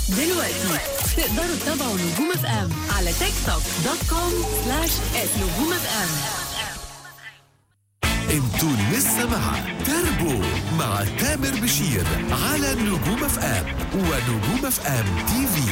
دلوقتي تقدروا تتابعوا نجوم اف ام على تيك توك دوت كوم سلاش ات نجوم اف ام انتوا لسه مع تربو مع تامر بشير على نجوم اف ام ونجوم اف ام تي في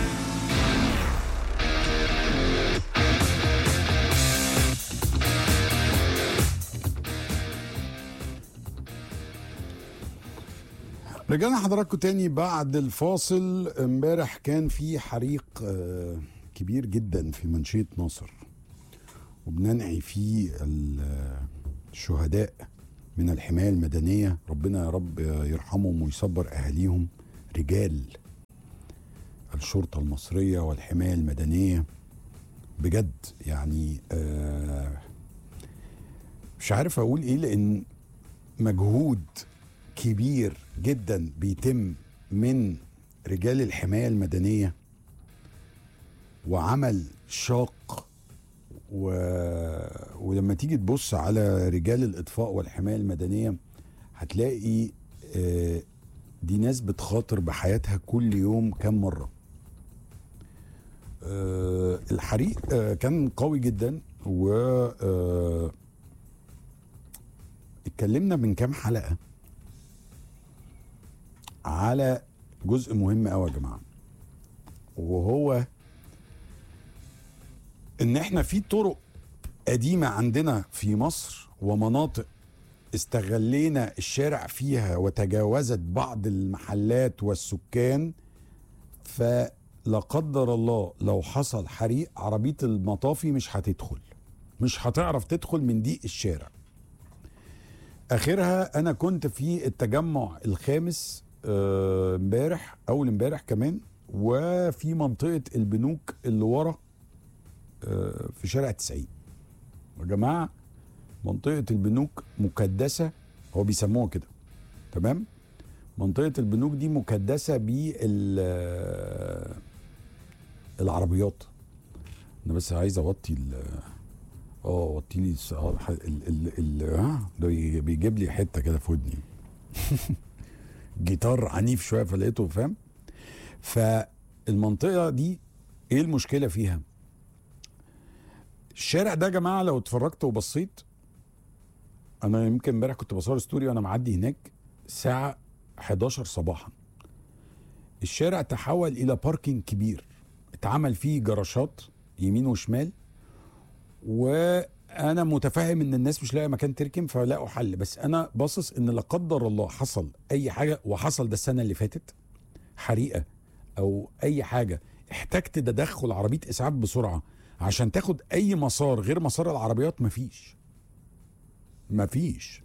رجعنا حضراتكم تاني بعد الفاصل امبارح كان في حريق آه، كبير جدا في منشية ناصر وبننعي فيه ال- الشهداء من الحماية المدنية ربنا يا رب يرحمهم ويصبر أهاليهم رجال الشرطة المصرية والحماية المدنية بجد يعني آه، مش عارف أقول إيه لأن مجهود كبير جدا بيتم من رجال الحماية المدنية وعمل شاق و... ولما تيجي تبص على رجال الإطفاء والحماية المدنية هتلاقي آه، دي ناس بتخاطر بحياتها كل يوم كم مرة آه، الحريق آه، كان قوي جدا و آه، اتكلمنا من كام حلقة على جزء مهم قوي يا جماعه وهو ان احنا في طرق قديمه عندنا في مصر ومناطق استغلينا الشارع فيها وتجاوزت بعض المحلات والسكان فلا قدر الله لو حصل حريق عربيه المطافي مش هتدخل مش هتعرف تدخل من ضيق الشارع اخرها انا كنت في التجمع الخامس آه، امبارح اول امبارح كمان وفي منطقه البنوك اللي ورا آه، في شارع 90 يا جماعه منطقه البنوك مكدسه هو بيسموها كده تمام منطقه البنوك دي مكدسه بال آه، العربيات انا بس عايز اوطي ال اه وطي لي الس- آه، ح- ال ال ال ها ده بي- بيجيب لي حته كده في ودني جيتار عنيف شويه فلقيته فاهم فالمنطقه دي ايه المشكله فيها الشارع ده يا جماعه لو اتفرجت وبصيت انا يمكن امبارح كنت بصور ستوري وانا معدي هناك الساعه 11 صباحا الشارع تحول الى باركينج كبير اتعمل فيه جراشات يمين وشمال وانا متفاهم ان الناس مش لاقيه مكان تركن فلاقوا حل بس انا باصص ان لا قدر الله حصل اي حاجه وحصل ده السنه اللي فاتت حريقه او اي حاجه احتجت تدخل عربيه اسعاف بسرعه عشان تاخد اي مسار غير مسار العربيات مفيش مفيش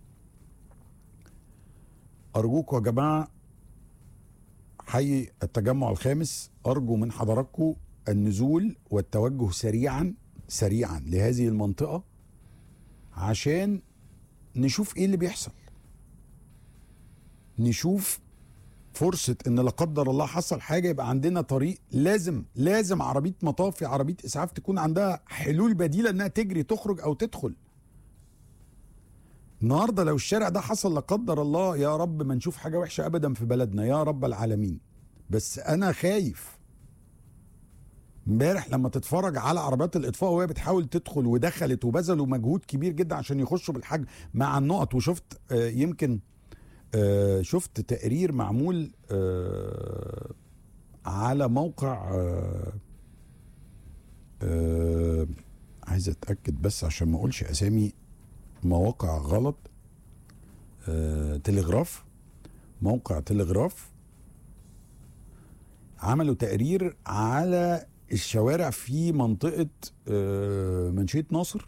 ارجوكم يا جماعه حي التجمع الخامس ارجو من حضراتكم النزول والتوجه سريعا سريعا لهذه المنطقه عشان نشوف ايه اللي بيحصل نشوف فرصة ان لا قدر الله حصل حاجة يبقى عندنا طريق لازم لازم عربية مطافي عربية اسعاف تكون عندها حلول بديلة انها تجري تخرج او تدخل النهاردة لو الشارع ده حصل لا قدر الله يا رب ما نشوف حاجة وحشة ابدا في بلدنا يا رب العالمين بس انا خايف امبارح لما تتفرج على عربيات الاطفاء وهي بتحاول تدخل ودخلت وبذلوا مجهود كبير جدا عشان يخشوا بالحجم مع النقط وشفت آه، يمكن آه، شفت تقرير معمول آه، على موقع آه، آه، عايز اتاكد بس عشان ما اقولش اسامي مواقع غلط آه، تلغراف موقع تلغراف عملوا تقرير على الشوارع في منطقة آه، منشية ناصر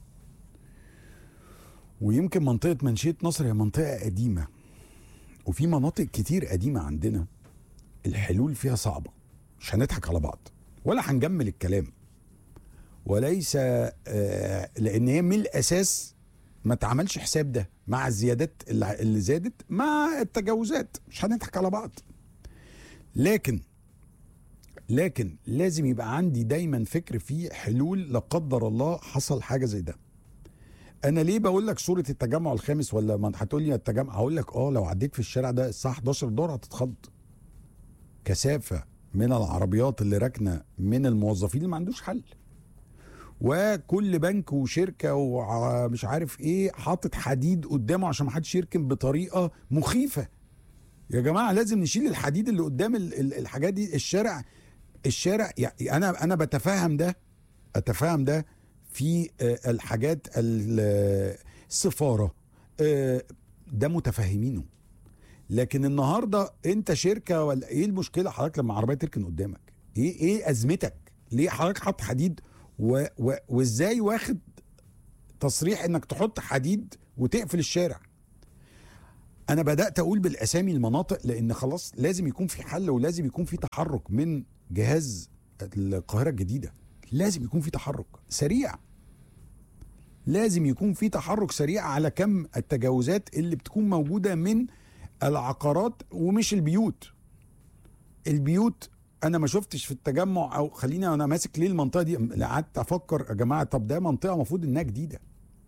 ويمكن منطقة منشية ناصر هي منطقة قديمة وفي مناطق كتير قديمة عندنا الحلول فيها صعبة مش هنضحك على بعض ولا هنجمل الكلام وليس آه، لأن هي من الأساس ما تعملش حساب ده مع الزيادات اللي اللي زادت مع التجاوزات مش هنضحك على بعض لكن لكن لازم يبقى عندي دايما فكر في حلول لا قدر الله حصل حاجه زي ده انا ليه بقول لك صوره التجمع الخامس ولا ما هتقول لي التجمع هقول لك اه لو عديت في الشارع ده الساعه 11 الظهر هتتخض كثافه من العربيات اللي راكنه من الموظفين اللي ما عندوش حل وكل بنك وشركه ومش عارف ايه حاطط حديد قدامه عشان ما حدش يركن بطريقه مخيفه يا جماعه لازم نشيل الحديد اللي قدام ال- ال- الحاجات دي الشارع الشارع يعني انا انا بتفهم ده اتفهم ده في آه، الحاجات ال- السفاره آه، ده متفهمينه لكن النهارده انت شركه ولا ايه المشكله حضرتك لما عربيه تركن قدامك ايه ايه ازمتك ليه حضرتك حاطط حديد و و وازاي واخد تصريح انك تحط حديد وتقفل الشارع انا بدات اقول بالاسامي المناطق لان خلاص لازم يكون في حل ولازم يكون في تحرك من جهاز القاهره الجديده لازم يكون في تحرك سريع لازم يكون في تحرك سريع على كم التجاوزات اللي بتكون موجوده من العقارات ومش البيوت البيوت انا ما شفتش في التجمع او خليني انا ماسك ليه المنطقه دي لا قعدت افكر يا جماعه طب ده منطقه المفروض انها جديده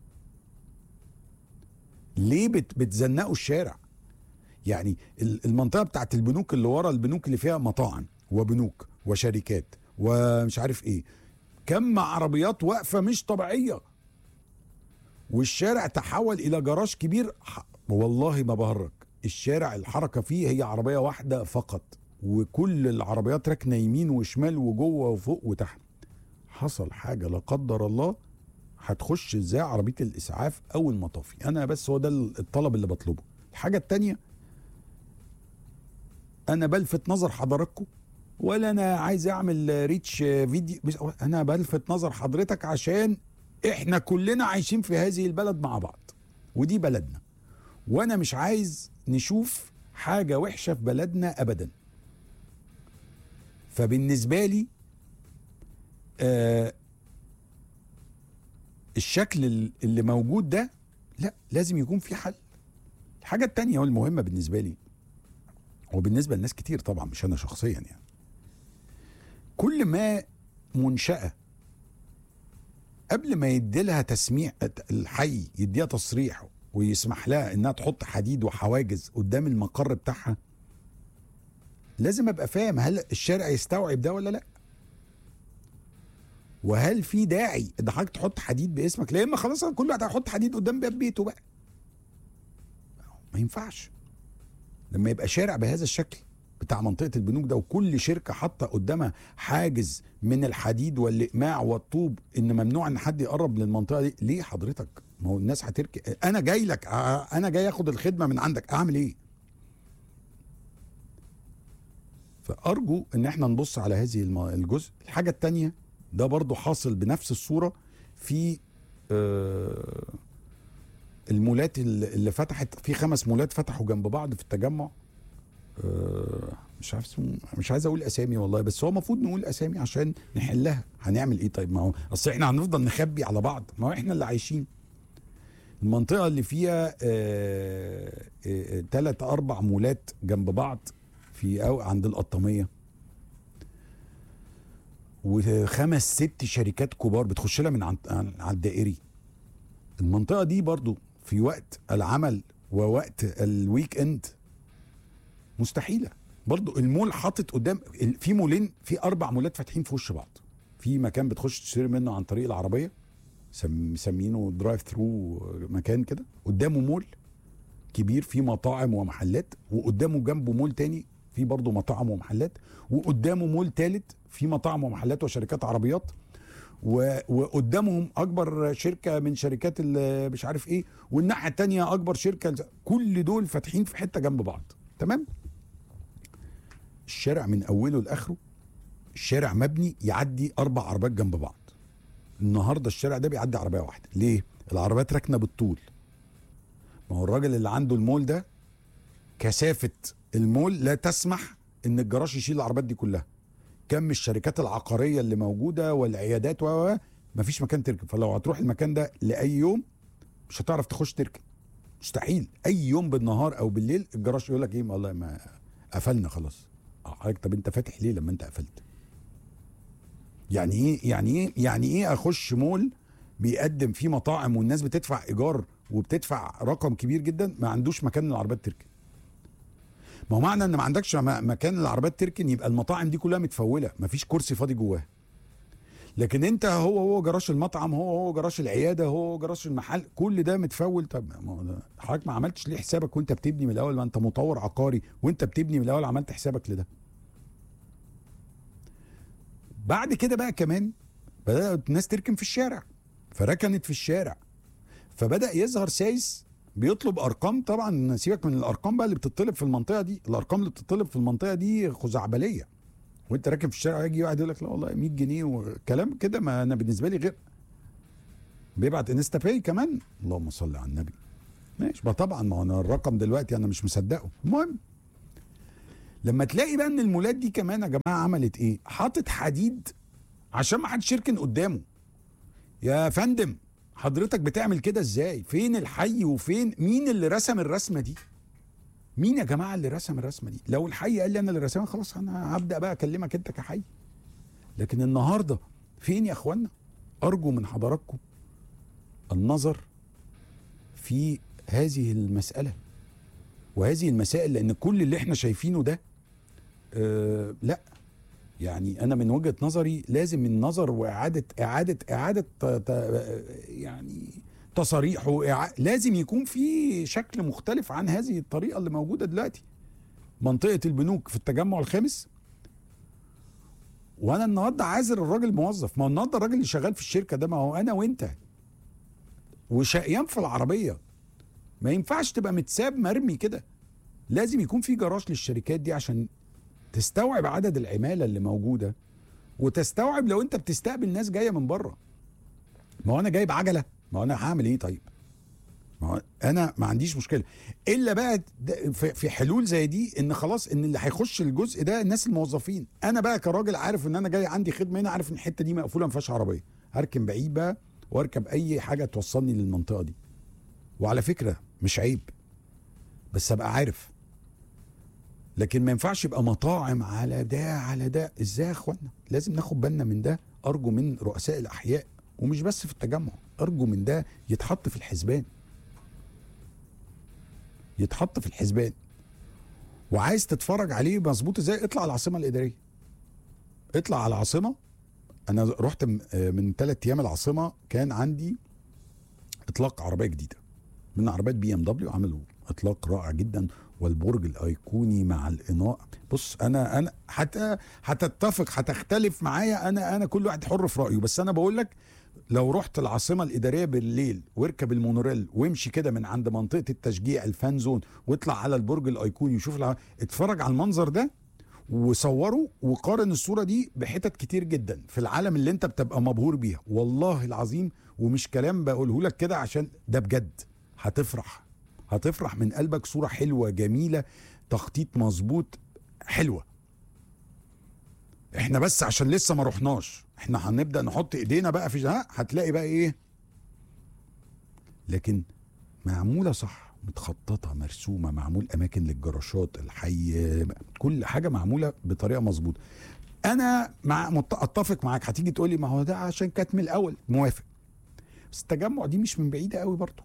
ليه بت بتزنقوا الشارع يعني ال- المنطقه بتاعت البنوك اللي ورا البنوك اللي فيها مطاعم وبنوك وشركات ومش عارف ايه كم عربيات واقفه مش طبيعيه والشارع تحول الى جراج كبير ح- والله ما بهرج الشارع الحركه فيه هي عربيه واحده فقط وكل العربيات راكنه يمين وشمال وجوه وفوق وتحت حصل حاجه لا قدر الله هتخش ازاي عربيه الاسعاف او المطافي انا بس هو ده الطلب اللي بطلبه الحاجه التانية انا بلفت نظر حضراتكم ولا انا عايز اعمل ريتش فيديو بس انا بلفت نظر حضرتك عشان احنا كلنا عايشين في هذه البلد مع بعض ودي بلدنا وانا مش عايز نشوف حاجه وحشه في بلدنا ابدا فبالنسبه لي آه الشكل ال- اللي موجود ده لا لازم يكون في حل الحاجه التانية والمهمه بالنسبه لي وبالنسبه لناس كتير طبعا مش انا شخصيا يعني كل ما منشاه قبل ما يديلها تسميع الحي يديها تصريح ويسمح لها انها تحط حديد وحواجز قدام المقر بتاعها لازم ابقى فاهم هل الشارع يستوعب ده ولا لا وهل في داعي ان حضرتك تحط حديد باسمك لا اما خلاص كل واحد هيحط حديد قدام باب بيته بقى ما ينفعش لما يبقى شارع بهذا الشكل بتاع منطقه البنوك ده وكل شركه حاطه قدامها حاجز من الحديد والاقماع والطوب ان ممنوع ان حد يقرب للمنطقه دي ليه حضرتك ما هو الناس هتركب انا جاي لك آه، انا جاي اخد الخدمه من عندك اعمل ايه فارجو ان احنا نبص على هذه الم- الجزء الحاجه التانية ده برضو حاصل بنفس الصوره في آه، المولات اللي اللي فتحت في خمس مولات فتحوا جنب بعض في التجمع آه، مش عارف اسمه مش عايز اقول اسامي والله بس هو المفروض نقول اسامي عشان نحلها هنعمل ايه طيب ما هو اصل احنا هنفضل نخبي على بعض ما هو احنا اللي عايشين المنطقه اللي فيها ثلاث اربع مولات جنب بعض في أو عند القطاميه وخمس ست شركات كبار بتخش لها من عن- عن- على الدائري المنطقه دي برضو في وقت العمل ووقت الويك اند مستحيله برضو المول حاطط قدام ال- في مولين في اربع مولات فاتحين في وش بعض في مكان بتخش تشتري منه عن طريق العربيه سم- مسمينه درايف ثرو مكان كده قدامه مول كبير فيه مطاعم ومحلات وقدامه جنبه مول تاني فيه برضه مطاعم ومحلات وقدامه مول تالت فيه مطاعم ومحلات وشركات عربيات و... وقدامهم اكبر شركه من شركات ال- مش عارف ايه والناحيه التانية اكبر شركه كل دول فاتحين في حته جنب بعض تمام الشارع من اوله لاخره الشارع مبني يعدي اربع عربيات جنب بعض النهارده الشارع ده بيعدي عربيه واحده ليه العربيات راكنه بالطول ما هو الراجل اللي عنده المول ده كثافه المول لا تسمح ان الجراج يشيل العربيات دي كلها كم الشركات العقاريه اللي موجوده والعيادات و و- مفيش مكان تركب فلو هتروح المكان ده لاي يوم مش هتعرف تخش تركب مستحيل اي يوم بالنهار او بالليل الجراج يقول لك ايه والله ما قفلنا خلاص اه حضرتك طب انت فاتح ليه لما انت قفلت يعني ايه يعني ايه يعني ايه اخش مول بيقدم فيه مطاعم والناس بتدفع ايجار وبتدفع رقم كبير جدا ما عندوش مكان للعربيات تركب ما هو معنى ان ما عندكش م- مكان العربيات تركن يبقى المطاعم دي كلها متفوله مفيش كرسي فاضي جواها لكن انت هو هو جراج المطعم هو هو جراج العياده هو هو جراج المحل كل ده متفول طب ما هو ده- حضرتك ما عملتش ليه حسابك وانت بتبني من الاول ما انت مطور عقاري وانت بتبني من الاول عملت حسابك لده بعد كده بقى كمان بدات الناس تركن في الشارع فركنت في الشارع فبدا يظهر سايس بيطلب ارقام طبعا سيبك من الارقام بقى اللي بتطلب في المنطقه دي الارقام اللي بتطلب في المنطقه دي خزعبليه وانت راكب في الشارع يجي واحد يقول لك لا والله 100 جنيه وكلام كده ما انا بالنسبه لي غير بيبعت انستا باي كمان اللهم صل على النبي ماشي ما طبعا ما هو انا الرقم دلوقتي انا مش مصدقه المهم لما تلاقي بقى ان المولات دي كمان يا جماعه عملت ايه حاطط حديد عشان ما حدش يركن قدامه يا فندم حضرتك بتعمل كده ازاي فين الحي وفين مين اللي رسم الرسمه دي مين يا جماعه اللي رسم الرسمه دي لو الحي قال لي انا اللي رسمها خلاص انا هبدا بقى اكلمك انت كحي لكن النهارده فين يا اخوانا ارجو من حضراتكم النظر في هذه المساله وهذه المسائل لان كل اللي احنا شايفينه ده آه لا يعني انا من وجهه نظري لازم النظر واعاده اعاده اعاده ت- ت- يعني تصاريح وإعا... لازم يكون في شكل مختلف عن هذه الطريقه اللي موجوده دلوقتي منطقه البنوك في التجمع الخامس وانا النهارده عاذر الراجل موظف ما هو النهارده الراجل اللي شغال في الشركه ده ما هو انا وانت وشقيان في العربيه ما ينفعش تبقى متساب مرمي كده لازم يكون في جراج للشركات دي عشان تستوعب عدد العماله اللي موجوده وتستوعب لو انت بتستقبل ناس جايه من بره ما هو انا جايب عجله ما هو انا هعمل ايه طيب ما هو انا ما عنديش مشكله الا بقى د- في في حلول زي دي ان خلاص ان اللي هيخش الجزء ده الناس الموظفين انا بقى كراجل عارف ان انا جاي عندي خدمه هنا عارف ان الحته دي مقفوله ما فيهاش عربيه هركن بعيد بقى واركب اي حاجه توصلني للمنطقه دي وعلى فكره مش عيب بس ابقى عارف لكن ما ينفعش يبقى مطاعم على ده على ده ازاي يا اخوانا لازم ناخد بالنا من ده ارجو من رؤساء الاحياء ومش بس في التجمع ارجو من ده يتحط في الحسبان يتحط في الحسبان وعايز تتفرج عليه مظبوط ازاي اطلع على العاصمه الاداريه اطلع على العاصمه انا رحت م- آه من ثلاث ايام العاصمه كان عندي اطلاق عربيه جديده من عربيات بي ام دبليو عملوا اطلاق رائع جدا والبرج الايقوني مع الاضاءه بص انا انا حتى هتتفق هتختلف معايا انا انا كل واحد حر في رايه بس انا بقول لك لو رحت العاصمه الاداريه بالليل واركب المونوريل وامشي كده من عند منطقه التشجيع الفان زون واطلع على البرج الايقوني وشوف الع... اتفرج على المنظر ده وصوره وقارن الصوره دي بحتت كتير جدا في العالم اللي انت بتبقى مبهور بيها والله العظيم ومش كلام بقوله لك كده عشان ده بجد هتفرح هتفرح من قلبك صوره حلوه جميله تخطيط مظبوط حلوه احنا بس عشان لسه ما رحناش احنا هنبدا نحط ايدينا بقى في ها هتلاقي بقى ايه لكن معموله صح متخططه مرسومه معمول اماكن للجراشات الحي كل حاجه معموله بطريقه مظبوطه انا مع مت- اتفق معاك هتيجي تقول لي ما هو ده عشان كانت من الاول موافق بس التجمع دي مش من بعيده قوي برضه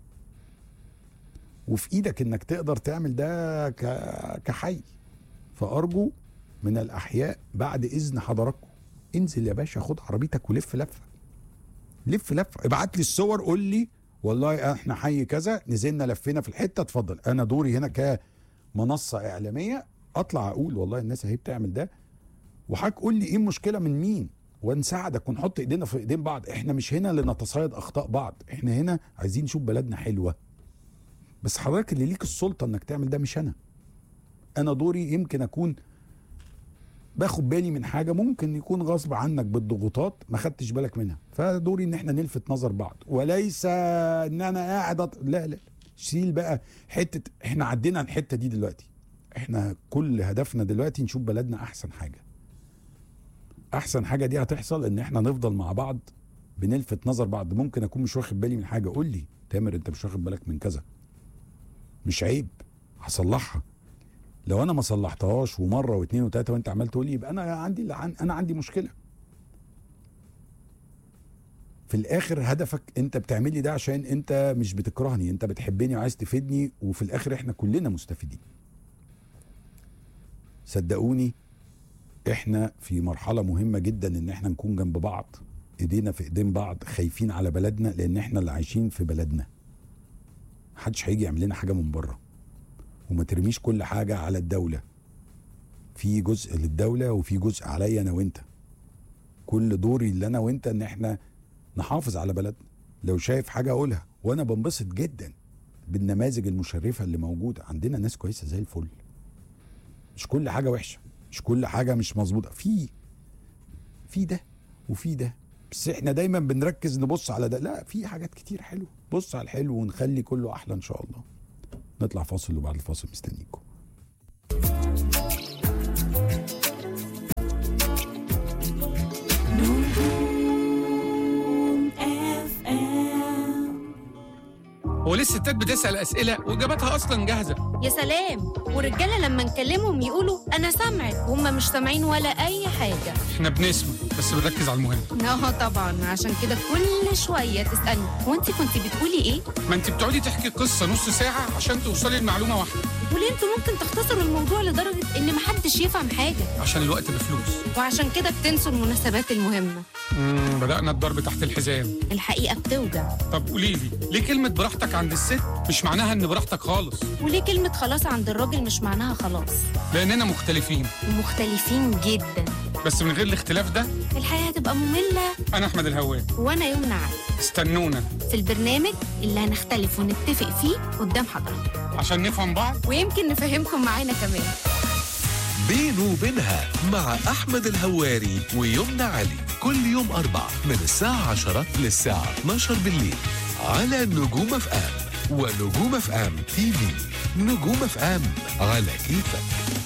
وفي ايدك انك تقدر تعمل ده ك- كحي فارجو من الاحياء بعد اذن حضراتكم انزل يا باشا خد عربيتك ولف لفه لف لفه ابعت لي الصور قول لي والله احنا حي كذا نزلنا لفينا في الحته اتفضل انا دوري هنا كمنصه اعلاميه اطلع اقول والله الناس اهي بتعمل ده وحضرتك قول لي ايه المشكله من مين ونساعدك ونحط ايدينا في ايدين بعض احنا مش هنا لنتصيد اخطاء بعض احنا هنا عايزين نشوف بلدنا حلوه بس حضرتك اللي ليك السلطه انك تعمل ده مش انا انا دوري يمكن اكون باخد بالي من حاجه ممكن يكون غصب عنك بالضغوطات ما خدتش بالك منها فدوري ان احنا نلفت نظر بعض وليس ان انا قاعد أط... لا لا شيل بقى حته احنا عدينا الحته دي دلوقتي احنا كل هدفنا دلوقتي نشوف بلدنا احسن حاجه احسن حاجه دي هتحصل ان احنا نفضل مع بعض بنلفت نظر بعض ممكن اكون مش واخد بالي من حاجه قول لي تامر انت مش واخد بالك من كذا مش عيب هصلحها لو انا ما صلحتهاش ومره واثنين وثلاثه وانت عمال تقول لي يبقى انا عندي انا عندي مشكله في الاخر هدفك انت بتعملي ده عشان انت مش بتكرهني انت بتحبني وعايز تفيدني وفي الاخر احنا كلنا مستفيدين صدقوني احنا في مرحله مهمه جدا ان احنا نكون جنب بعض ايدينا في ايدين بعض خايفين على بلدنا لان احنا اللي عايشين في بلدنا محدش هيجي يعمل لنا حاجه من بره وما ترميش كل حاجه على الدوله في جزء للدوله وفي جزء عليا انا وانت كل دوري اللي انا وانت ان احنا نحافظ على بلدنا لو شايف حاجه اقولها وانا بنبسط جدا بالنماذج المشرفه اللي موجوده عندنا ناس كويسه زي الفل مش كل حاجه وحشه مش كل حاجه مش مظبوطه في في ده وفي ده بس احنا دايما بنركز نبص على ده لا في حاجات كتير حلوه بص على الحلو ونخلي كله احلى ان شاء الله نطلع فاصل وبعد الفاصل مستنيكم هو ليه الستات بتسأل أسئلة وإجاباتها أصلا جاهزة يا سلام والرجاله لما نكلمهم يقولوا انا سامعك وهم مش سامعين ولا اي حاجه إحنا بنسمع بس بنركز على المهم اه طبعا عشان كده كل شويه تسالني هو انت كنت بتقولي ايه ما أنت بتقعدي تحكي قصة نص ساعة عشان توصلي لمعلومة واحدة وليه انتوا ممكن تختصروا الموضوع لدرجه ان محدش يفهم حاجه عشان الوقت بفلوس وعشان كده بتنسوا المناسبات المهمه مم بدأنا الضرب تحت الحزام الحقيقه بتوجع طب قولي لي ليه كلمة براحتك عند الست مش معناها إن براحتك خالص وليه كلمه خلاص عند الراجل مش معناها خلاص لأننا مختلفين مختلفين جدا بس من غير الاختلاف ده الحياه هتبقى ممله أنا أحمد الهواب وانا يمنى علي استنونا في البرنامج اللي هنختلف ونتفق فيه قدام حضرتك عشان نفهم بعض ويمكن نفهمكم معانا كمان بينه وبينها مع أحمد الهواري ويمنى علي كل يوم أربع من الساعة 10 للساعة 12 بالليل على نجوم اف ام ونجوم اف ام تي في نجوم اف ام على كيفك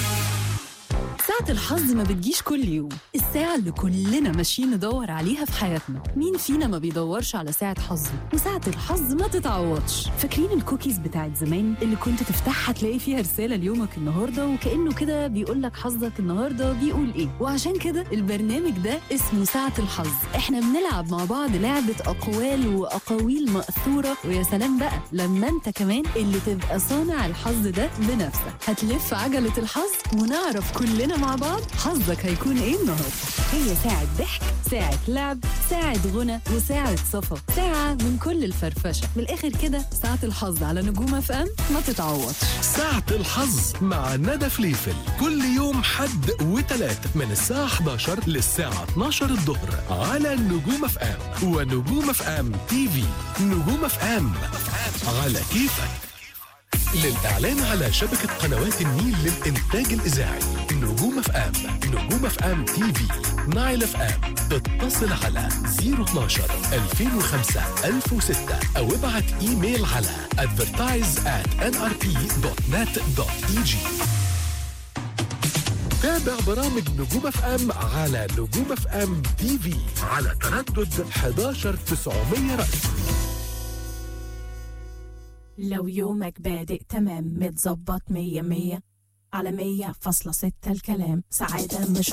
ساعة الحظ ما بتجيش كل يوم الساعة اللي كلنا ماشيين ندور عليها في حياتنا مين فينا ما بيدورش على ساعة حظه وساعة الحظ ما تتعوضش فاكرين الكوكيز بتاعت زمان اللي كنت تفتحها تلاقي فيها رسالة ليومك النهاردة وكأنه كده بيقول لك حظك النهاردة بيقول ايه وعشان كده البرنامج ده اسمه ساعة الحظ احنا بنلعب مع بعض لعبة أقوال وأقاويل مأثورة ويا سلام بقى لما انت كمان اللي تبقى صانع الحظ ده بنفسك هتلف عجلة الحظ ونعرف كلنا مع بعض حظك هيكون ايه النهاردة هي ساعة ضحك ساعة لعب ساعة غنى وساعة صفا ساعة من كل الفرفشة من الآخر كده ساعة الحظ على نجوم اف ام ما تتعوضش ساعة الحظ مع ندى فليفل كل يوم حد وتلات من الساعة 11 للساعة 12 الظهر على نجوم اف ام ونجوم اف ام تي في نجوم اف ام على كيفك للإعلان على شبكة قنوات النيل للإنتاج الإذاعي نجوم اف ام نجوم اف ام تي في نايل اف ام اتصل على 012 2005 1006 أو ابعت إيميل على advertise at nrp.net.eg تابع برامج نجوم اف ام على نجوم اف ام تي في على تردد 11900 رأس لو يومك بادئ تمام متظبط مية مية على مية فاصلة ستة الكلام سعادة مش